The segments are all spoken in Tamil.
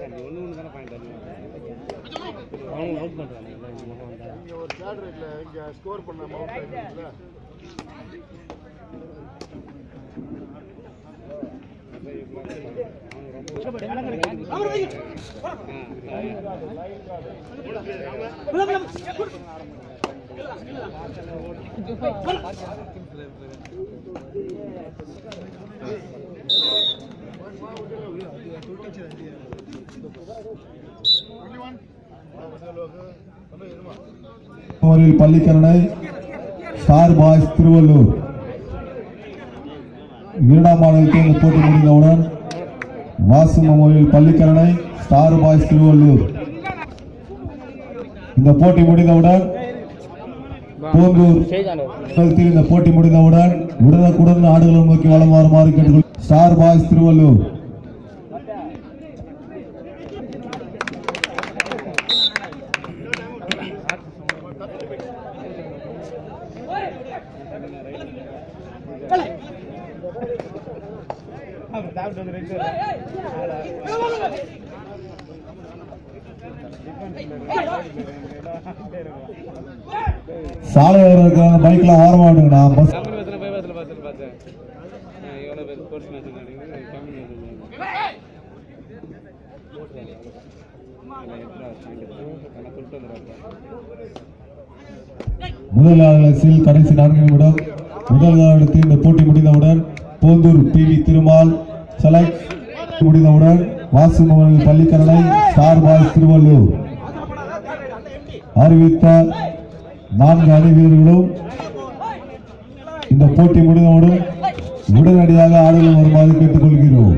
அவங்க அவுட் பண்ணுறாங்க இங்க ஒரு தேர்ட் ரேட்ல இங்க ஸ்கோர் பண்ண அமௌண்ட் இருக்குல்ல memorial Pallikaranai star boys Thiruvallur இரண்டாம் மாநிலத்தில் இந்த போட்டி முடிந்தவுடன் Vasu memorial Pallikaranai star boys Thiruvallur இந்த போட்டி முடிந்தவுடன் போந்தூர் மாநிலத்தில் இந்த போட்டி முடிந்தவுடன் உடனுக்குடன் ஆடுகளம் நோக்கி வலம் வருமாறு கேட்டுக்கொள் ஸ்டார் பாய்ஸ் திருவள்ளூர் சாலை இருக்கிறாங்க பைக்ல ஓரமா விடுங்கண்ணா பஸ் கம்பெனி பஸ்ஸில் போய் பஸ்ஸில் பார்த்து பார்த்தேன் எவ்வளோ பேர் ஸ்போர்ட்ஸ் மேட்ச் நடக்குது கம்பெனி முதல் ஆலயத்தில் கடைசி நான்கு நிமிடம் முதல் ஆட்டத்தில் இந்த போட்டி முடிந்தவுடன் Pondur P V Thirumal select முடிந்தவுடன் வாசு மகன் பள்ளிக்கரணை ஸ்டார் பாய்ஸ் திருவள்ளூர் அறிவித்த நான்கு அணி வீரர்களும் இந்த போட்டி முடிந்தவுடன் உடனடியாக ஆடுகள் வருமாறு கேட்டுக்கொள்கிறோம்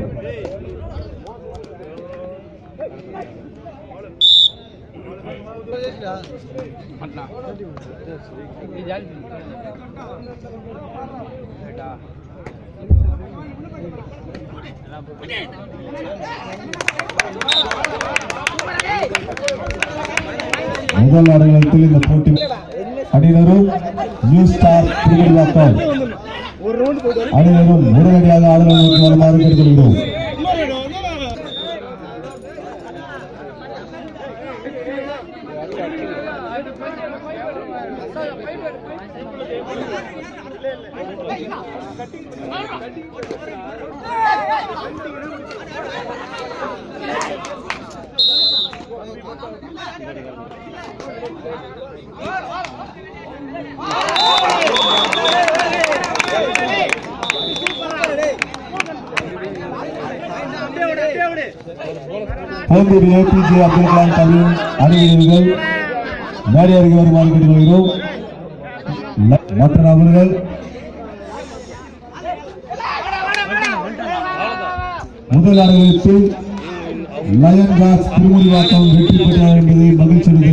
முதல் ஆடுகளத்தில் இந்த போட்டி அணியினரும் நியூ ஸ்டார் திருவள்ளாக்கம் அணியினரும் உடனடியாக ஆடுகள் நோக்கி வருமாறு கேட்டுக்கொள்கிறோம் போந்தூர் ஏபிஜே அப்துல் கலாம் கவின் அணிவீரர்கள் மேடை அருகே வருமாறு கேட்டுக்கொள்கிறோம் ம- மற்ற நபர்கள் முதல் ஆடுகளத்தில் லயன் காஸ் திருமுடிவாக்கம் வெற்றி பெற்றார் என்பதை மகிழ்ச்சி